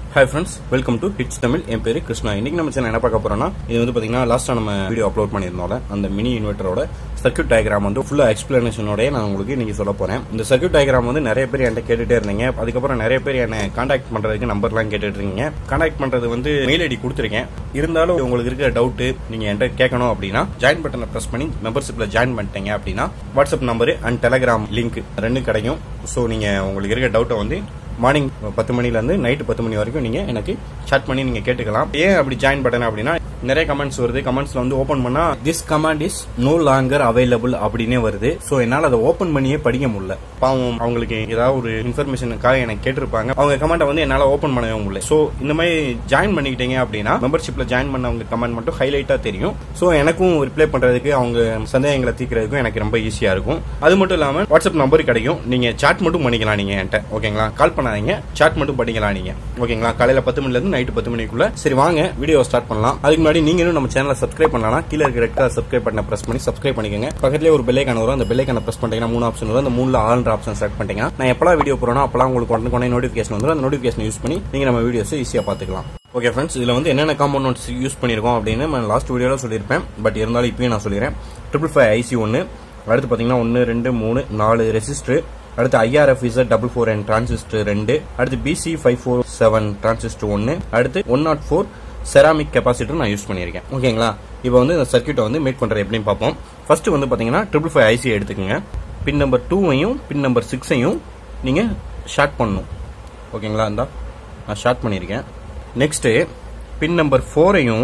hi friends welcome to Hits Tamil என் பேரு கிருஷ்ணா இன்னைக்கு நம்ம சேனல் என்ன பார்க்க போறோம்னா இது வந்து பாத்தீங்கன்னா லாஸ்டா நம்ம வீடியோ அப்லோட் பண்ணியிருந்தோம்ல அந்த மினி இன்வெர்ட்டரோட சர்க்யூட் டயக்ராம் வந்து ஃபுல்லா எக்ஸ்பிளனேஷனோட நான் உங்களுக்கு இன்னைக்கு சொல்ல போறேன் இந்த சர்க்யூட் டயக்ராம் வந்து நிறைய பேர் என்கிட்ட கேட்டுட்டே இருந்தீங்க அதுக்கப்புறம் நிறைய பேர் என்ன கான்டாக்ட் பண்றதுக்கு நம்பர்லாம் கேட்டுட்டு இருக்கீங்க கான்டாக்ட் பண்றது வந்து மெயில் ஐடி கொடுத்துருக்கேன் இருந்தாலும் உங்களுக்கு இருக்கிற டவுட் நீங்க என்கிட்ட கேட்கணும் அப்படின்னா ஜாயின் பட்டனை பிரஸ் பண்ணி மெம்பர்ஷிப்ல ஜாயின் பண்ணிட்டீங்க அப்படின்னா WhatsApp number and Telegram link ரெண்டும் கிடைக்கும் ஸோ நீங்க உங்களுக்கு இருக்கிற டவுட்டை வந்து மார்னிங் பத்து மணிலேருந்து நைட்டு பத்து மணி வரைக்கும் நீங்கள் எனக்கு chat பண்ணி நீங்கள் கேட்டுக்கலாம் ஏன் அப்படி ஜாயின் பட்டன் அப்படின்னா நிறைய கமெண்ட்ஸ் வருது கமெண்ட்ஸ்ல வந்து ஓப்பன் பண்ணா this command is no longer available அப்படின்னே வருது ஸோ என்னால் அதை ஓப்பன் பண்ணியே படிக்க முடியல பாவம் அவங்களுக்கு ஏதாவது ஒரு இன்ஃபர்மேஷனுக்காக எனக்கு கேட்டிருப்பாங்க அவங்க கமெண்ட்டை வந்து என்னால் ஓப்பன் பண்ணவே முடியல ஸோ இந்த மாதிரி ஜாயின் பண்ணிக்கிட்டீங்க அப்படின்னா மெம்பர்ஷிப்ல ஜாயின் பண்ணவங்க கமெண்ட் மட்டும் ஹைலைட்டா தெரியும் ஸோ எனக்கும் ரிப்ளை பண்றதுக்கு அவங்க சந்தேகங்களை தீர்க்கிறதுக்கும் எனக்கு ரொம்ப ஈஸியா இருக்கும் அது மட்டும் இல்லாம வாட்ஸ்அப் நம்பர் கிடைக்கும் நீங்க சாட் மட்டும் பண்ணிக்கலாம் நீங்க என்கிட்ட ஓகேங்களா கால் பண்ணாதீங்க சாட் மட்டும் பண்ணிக்கலாம் நீங்க ஓகேங்களா காலையில பத்து மணில இருந்து நைட்டு பத்து மணிக்குள்ள சரி வாங்க வீடியோ ஸ்டார்ட் பண்ணலாம் அதுக்கு முன்னாடி நீங்களும் நம்ம சேனலை சப்ஸ்கிரைப் பண்ணலாம் கீழே இருக்கிற ரெட் கலர் சப்ஸ்கிரைப் பட்டனை பிரஸ் பண்ணி சப்ஸ்கிரைப் பண்ணிக்கோங்க பக்கத்துலேயே ஒரு பெல்லைக்கான வரும் அந்த பெல்லைக்கான பிரஸ் பண்ணிட்டீங்கன்னா மூணு ஆப்ஷன் வரும் அந்த மூணுல ஆல்ன்ற ஆப்ஷன் செலக்ட் பண்ணிட்டீங்கன்னா நான் எப்பலாம் வீடியோ போறேனோ அப்பலாம் உங்களுக்கு உடனே உடனே நோட்டிஃபிகேஷன் வந்துடும் அந்த நோட்டிஃபிகேஷன் யூஸ் பண்ணி நீங்க நம்ம வீடியோஸ் ஈஸியா பாத்துக்கலாம் ஓகே ஃப்ரெண்ட்ஸ் இதுல வந்து என்னென்ன காம்பவுண்ட்ஸ் யூஸ் பண்ணிருக்கோம் அப்படின்னு நான் லாஸ்ட் வீடியோல சொல்லியிருப்பேன் பட் இருந்தாலும் இப்பயும் நான் சொல்லிடுறேன் ட்ரிபிள் ஃபைவ் ஐசி ஒன்று அடுத்து பாத்தீங்கன்னா ஒன்று ரெண்டு மூணு நாலு ரெசிஸ்டர் அடுத்து IRF Z double four N transistor ரெண்டு அடுத்து BC five four seven transistor ஒன்று அடுத்து one nought four ceramic capacitor நான் யூஸ் பண்ணியிருக்கேன் ஓகேங்களா இப்போ வந்து இந்த சர்க்யூட்டை வந்து மேக் பண்றது எப்படின்னு பார்ப்போம் ஃபர்ஸ்ட் வந்து பாத்தீங்கன்னா ட்ரிபிள் ஃபைவ் ஐசி எடுத்துக்கோங்க பின் நம்பர் டூவையும் பின் நம்பர் சிக்ஸையும் நீங்க ஷார்ட் பண்ணணும் ஓகேங்களா இந்தா நான் ஷார்ட் பண்ணியிருக்கேன் நெக்ஸ்ட் பின் நம்பர் ஃபோரையும்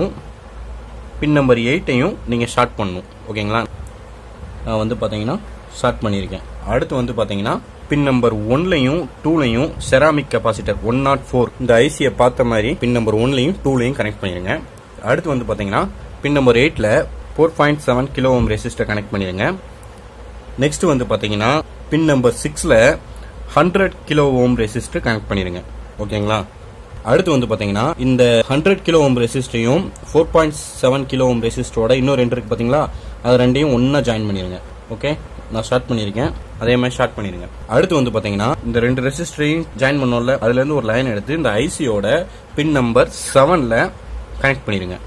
பின் நம்பர் எயிட்டையும் நீங்க ஷார்ட் பண்ணணும் ஓகேங்களா நான் வந்து பாத்தீங்கன்னா ஷார்ட் பண்ணியிருக்கேன் அடுத்து வந்து பாத்தீங்கன்னா பின் நம்பர் ஒன்லையும் டூலையும் ceramic capacitor one nought four இந்த ஐசியை பார்த்த மாதிரி பின் நம்பர் ஒன்லையும் டூலையும் கனெக்ட் பண்ணிருங்க அடுத்து வந்து பாத்தீங்கன்னா பின் நம்பர் எயிட்ல four point seven kilo ohm resistor connect பண்ணிருங்க நெக்ஸ்ட் வந்து பாத்தீங்கன்னா பின் நம்பர் சிக்ஸ்ல hundred kilo ohm resistor connect பண்ணிருங்க ஓகேங்களா அடுத்து வந்து பாத்தீங்கன்னா இந்த ஹண்ட்ரட் கிலோ ஓம் ரெசிஸ்டரையும் four point seven kilo ohm ரெசிஸ்டரோட இன்னும் ரெண்டு இருக்கு பாத்தீங்களா அது ரெண்டையும் ஒன்னா ஜாயின் பண்ணிருங்க ஓகே நான் ஸ்டார்ட் பண்ணிருக்கேன் அதே மாதிரி ஸ்டார்ட் பண்ணிருங்க அடுத்து வந்து பாத்தீங்கன்னா இந்த ரெண்டு ரெசிஸ்டரையும் ஜாயின் பண்ணோம்ல அதுல இருந்து ஒரு லைன் எடுத்து இந்த ஐசியோட பின் நம்பர் செவன்ல கனெக்ட் பண்ணிருங்க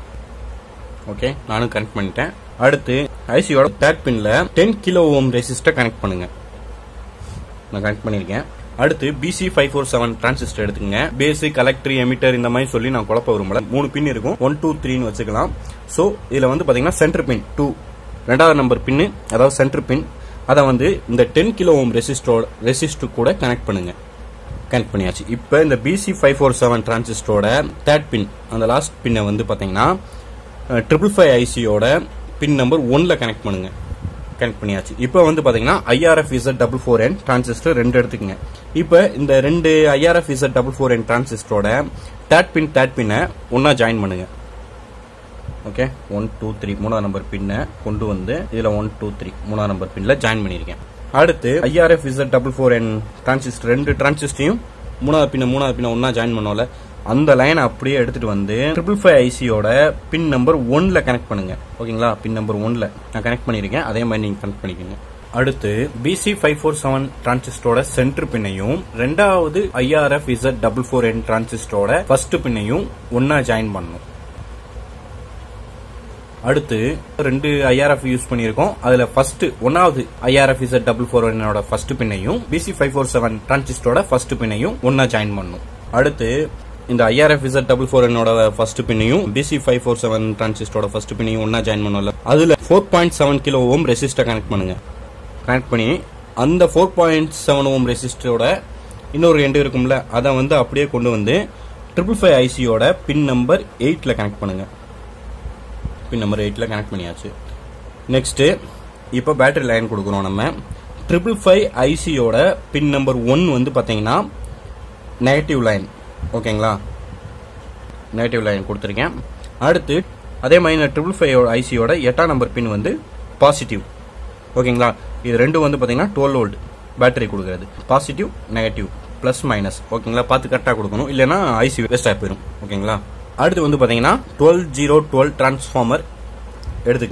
ஓகே நானும் கனெக்ட் பண்ணிட்டேன் அடுத்து ஐசியோட தேர்ட் பின்ல ten kilo ohm resistor connect பண்ணுங்க நான் கனெக்ட் பண்ணிருக்கேன் அடுத்து BC five four seven transistor எடுத்துக்கங்க பேசிக் கலெக்டர் எமிட்டர் இந்த மாதிரி சொல்லி நான் குழப்ப விரும்பல மூணு பின் இருக்கும் ஒன் டூ த்ரீன்னு வச்சுக்கலாம் ஸோ இதுல வந்து பாத்தீங்கன்னா சென்டர் பின் டூ ரெண்டாவது நம்பர் பின்னு அதாவது சென்டர் பின் அதை வந்து இந்த டென் கிலோ ஓம் ரெசிஸ்டரோட ரெசிஸ்டர் கூட கனெக்ட் பண்ணுங்க கனெக்ட் பண்ணியாச்சு இப்போ இந்த பிசி ஃபைவ் ஃபோர் செவன் டிரான்சிஸ்டரோட தேர்ட் பின் அந்த லாஸ்ட் பின்னை வந்து பாத்தீங்கன்னா ட்ரிபிள் ஃபைவ் ஐசியோட பின் நம்பர் ஒன்ல கனெக்ட் பண்ணுங்க கனெக்ட் பண்ணியாச்சு இப்போ வந்து பாத்தீங்கன்னா IRF Z double four N transistor ரெண்டு எடுத்துக்கங்க இப்போ இந்த ரெண்டு IRF Z double four N டிரான்சிஸ்டரோட third pin third பின்னை ஒன்னா ஜாயின் பண்ணுங்க ஓகே ஒன் டூ த்ரீ மூணாவது நம்பர் பின்னை கொண்டு வந்து இதுல ஒன் டூ த்ரீ மூணாவது நம்பர் பின்ல ஜாயின் பண்ணியிருக்கேன் அடுத்து IRF Z double four N transistor ரெண்டு டிரான்சிஸ்டரையும் மூணாவது பின்ன மூணாவது பின்ன ஒன்னா ஜாயின் பண்ணோம்ல அந்த லைனை அப்படியே எடுத்துட்டு வந்து ட்ரிபிள் ஃபைவ் ஐசியோட பின் நம்பர் ஒன்ல கனெக்ட் பண்ணுங்க ஓகேங்களா பின் நம்பர் ஒன்ல நான் கனெக்ட் பண்ணிருக்கேன் அதே மாதிரி நீங்க கனெக்ட் பண்ணிக்கோங்க அடுத்து பிசி ஃபைவ் ஃபோர் செவன் டிரான்சிஸ்டரோட சென்டர் பின்னையும் ரெண்டாவது IRF Z double four N டிரான்சிஸ்டரோட ஃபர்ஸ்ட் பின்னையும் ஒன்னா ஜாயின் பண்ணணும் அடுத்து ரெண்டு ஐஆர்எஃப் யூஸ் பண்ணியிருக்கோம் அதுல ஃபர்ஸ்ட் ஒன்னாவது ஐஆர்எஃப் இசட் டபுள் ஃபோர் என்னோட ஃபர்ஸ்ட் பின்னையும் பிசி ஃபைவ் ஃபோர் செவன் டிரான்சிஸ்டரோட ஃபர்ஸ்ட் பின்னையும் ஒன்னா ஜாயின் பண்ணணும் அடுத்து இந்த ஐஆர்எஃப் இசட் டபுள் ஃபோர் என்னோட ஃபர்ஸ்ட் பின்னையும் பிசி ஃபைவ் ஃபோர் செவன் டிரான்சிஸ்டரோட ஃபர்ஸ்ட் பின்னையும் ஒன்னா ஜாயின் பண்ணல அதுல four point seven kilo ohm resistor connect பண்ணுங்க கனெக்ட் பண்ணி அந்த ஃபோர் பாயிண்ட் செவன் ஓம் ரெசிஸ்டரோட இன்னொரு ரெண்டு இருக்கும்ல அதை வந்து அப்படியே கொண்டு வந்து ட்ரிபிள் ஃபைவ் ஐசியோட பின் நம்பர் எயிட்ல கனெக்ட் பண்ணுங்க பின் நம்பர் எயிட்ல கனெக்ட் பண்ணியாச்சு நெக்ஸ்ட் இப்போ பேட்டரி லைன் கொடுக்குறோம் நம்ம ட்ரிபிள் ஃபைவ் ஐசியோட பின் நம்பர் ஒன் வந்து பாத்தீங்கன்னா நெகட்டிவ் லைன் ஓகேங்களா நெகட்டிவ் லைன் கொடுத்துருக்கேன் அடுத்து அதே மாதிரி நான் ட்ரிபிள் ஃபைவ் ஐசியோட எட்டாம் நம்பர் பின் வந்து பாசிட்டிவ் ஓகேங்களா இது ரெண்டும் வந்து பார்த்தீங்கன்னா டுவெல் வோல்ட் பேட்டரி கொடுக்குறது பாசிட்டிவ் நெகட்டிவ் ப்ளஸ் மைனஸ் ஓகேங்களா பார்த்து கரெக்டாக கொடுக்கணும் இல்லைன்னா ஐசி வேஸ்ட் ஆகி போயிடும் ஓகேங்களா அடுத்து வந்து பார்த்தீங்கன்னா டுவெல் ஜீரோ டுவெல் டிரான்ஸ்ஃபார்மர் எடுத்துக்கோங்க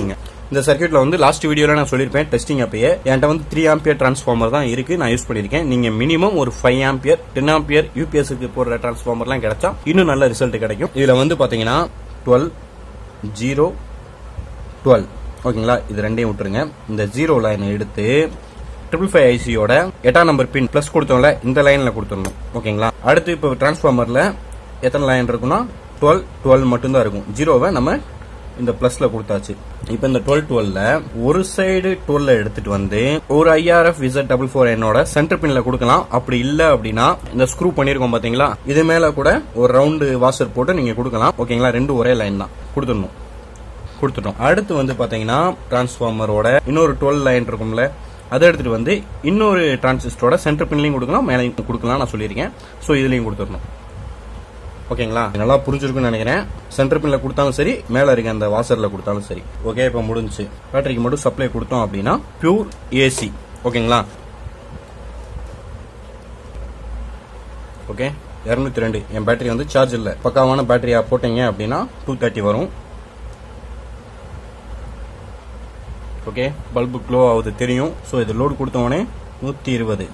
இந்த சர்க்யூட்ல வந்து லாஸ்ட் வீடியோல நான் சொல்லியிருப்பேன் டெஸ்டிங் அப்பயே என்கிட்ட வந்து த்ரீ ஆம்பியர் டிரான்ஸ்ஃபார்மர் தான் இருக்கு நான் யூஸ் பண்ணிருக்கேன் நீங்க மினிமம் ஒரு five ampere ten ampere UPS க்கு போடுற டிரான்ஸ்ஃபார்மர்லாம் கிடைச்சா இன்னும் நல்ல ரிசல்ட் கிடைக்கும் இதுல வந்து பாத்தீங்கன்னா டுவெல் ஜீரோ டுவெல் ஓகேங்களா இது ரெண்டையும் விட்டுருங்க இந்த ஜீரோ லைனை எடுத்து ட்ரிபிள் ஃபைவ் ஐசியோட எட்டாம் நம்பர் பின் பிளஸ் கொடுத்தோம்ல இந்த லைன்ல கொடுத்துடணும் ஓகேங்களா அடுத்து இப்போ டிரான்ஸ்ஃபார்மர்ல எத்தனை லைன் இருக்குன்னா டுவெல் டுவெல் மட்டும்தான் இருக்கும் ஜீரோவை நம்ம இந்த பிளஸ்ல கொடுத்தாச்சு இப்போ இந்த டுவெல் டுவெல்ல ஒரு சைடு டுவெல்ல எடுத்துட்டு வந்து ஒரு ஐஆர்எஃப் விசட் டபுள் ஃபோர் என்னோட சென்டர் பின்ல கொடுக்கலாம் அப்படி இல்ல அப்படின்னா இந்த ஸ்க்ரூ பண்ணிருக்கோம் பாத்தீங்களா இது மேல கூட ஒரு ரவுண்டு வாஷர் போட்டு நீங்க கொடுக்கலாம் ஓகேங்களா ரெண்டு ஒரே லைன் தான் கொடுத்துடணும் கொடுத்துட்டோம் அடுத்து வந்து பாத்தீங்கன்னா டிரான்ஸ்ஃபார்மரோட இன்னொரு டுவெல் லைன் இருக்கும்ல அதை எடுத்துட்டு வந்து இன்னொரு டிரான்சிஸ்டரோட சென்டர் பின்லையும் கொடுக்கலாம் மேலையும் கொடுக்கலாம் நான் சொல்லியிருக்கேன் ஸோ இதுலையும் கொடுத்துடணும் ஓகேங்களா இது நல்லா புரிஞ்சிருக்கும்னு நினைக்கிறேன் சென்டர் பின்ல கொடுத்தாலும் சரி மேல இருக்க அந்த வாசர்ல கொடுத்தாலும் சரி ஓகே இப்போ முடிஞ்சுச்சு பேட்டரிக்கு மட்டும் சப்ளை கொடுத்தோம் அப்படின்னா பியூர் ஏசி ஓகேங்களா ஓகே இரநூத்தி ரெண்டு என் பேட்டரி வந்து சார்ஜ் இல்லை பக்காவான பேட்டரியா போட்டீங்க அப்படின்னா டூ தேர்ட்டி வரும் ஓகே பல்பு க்ளோ ஆகுது தெரியும் ஸோ இது லோடு கொடுத்தவொடனே நூற்றி இருபது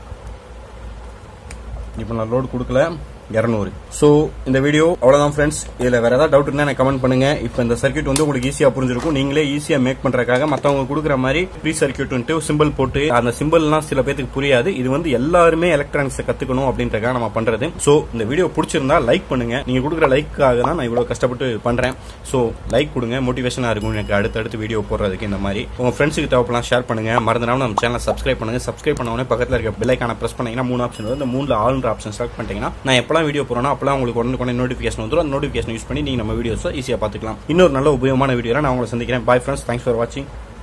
இப்போ நான் லோடு கொடுக்கல இரநூறு ஸோ இந்த வீடியோ அவ்வளோதான் ஃப்ரெண்ட்ஸ் இதில் வேற ஏதாவது டவுட் இருந்தால் எனக்கு கமெண்ட் பண்ணுங்க இப்போ இந்த சர்க்யூட் வந்து உங்களுக்கு ஈஸியாக புரிஞ்சிருக்கும் நீங்களே ஈஸியாக மேக் பண்றதுக்காக மற்றவங்க கொடுக்குற மாதிரி ப்ரீ சர்க்யூட் சிம்பிள் போட்டு அந்த சிம்பிள்லாம் சில பேருக்கு புரியாது இது வந்து எல்லாருமே எலக்ட்ரானிக்ஸை கத்துக்கணும் அப்படின்றக்காக நம்ம பண்றது ஸோ இந்த வீடியோ பிடிச்சிருந்தா லைக் பண்ணுங்க நீங்க கொடுக்குற லைக்காக தான் நான் இவ்வளவு கஷ்டப்பட்டு பண்றேன் ஸோ லைக் கொடுங்க மோட்டிவேஷனா இருக்கும் எனக்கு அடுத்தடுத்து வீடியோ போடுறதுக்கு இந்த மாதிரி உங்க ஃப்ரெண்ட்ஸுக்கு தேவைப்படலாம் ஷேர் பண்ணுங்க மறந்துடாம நம்ம சேனலை சப்ஸ்கிரைப் பண்ணுங்க சப்ஸ்கிரைப் பண்ண உடனே பக்கத்தில் இருக்க பெல்லைக்கான பிரஸ் பண்ணீங்கன்னா மூணு ஆப்ஷன் வரும் இந்த மூணுல ஆல்ன்ற ஆப்ஷன் செலக்ட் பண்ணிட்டீங்கன்னா நான் எப்பலாம் வீடியோ போறோம் அப்பலாம் உங்களுக்கு உடனே உடனே நோட்டிஃபிகேஷன் வந்துடும் அந்த நோட்டிஃபிகேஷன் யூஸ் பண்ணி நீங்க நம்ம வீடியோஸை ஈஸியாக பார்த்துக்கலாம் இன்னொரு நல்ல உபயோகமான வீடியோ நான் உங்களை சந்திக்கிறேன் பாய் ஃப்ரெண்ட்ஸ் தேங்க்ஸ் ஃபார் வாட்சிங்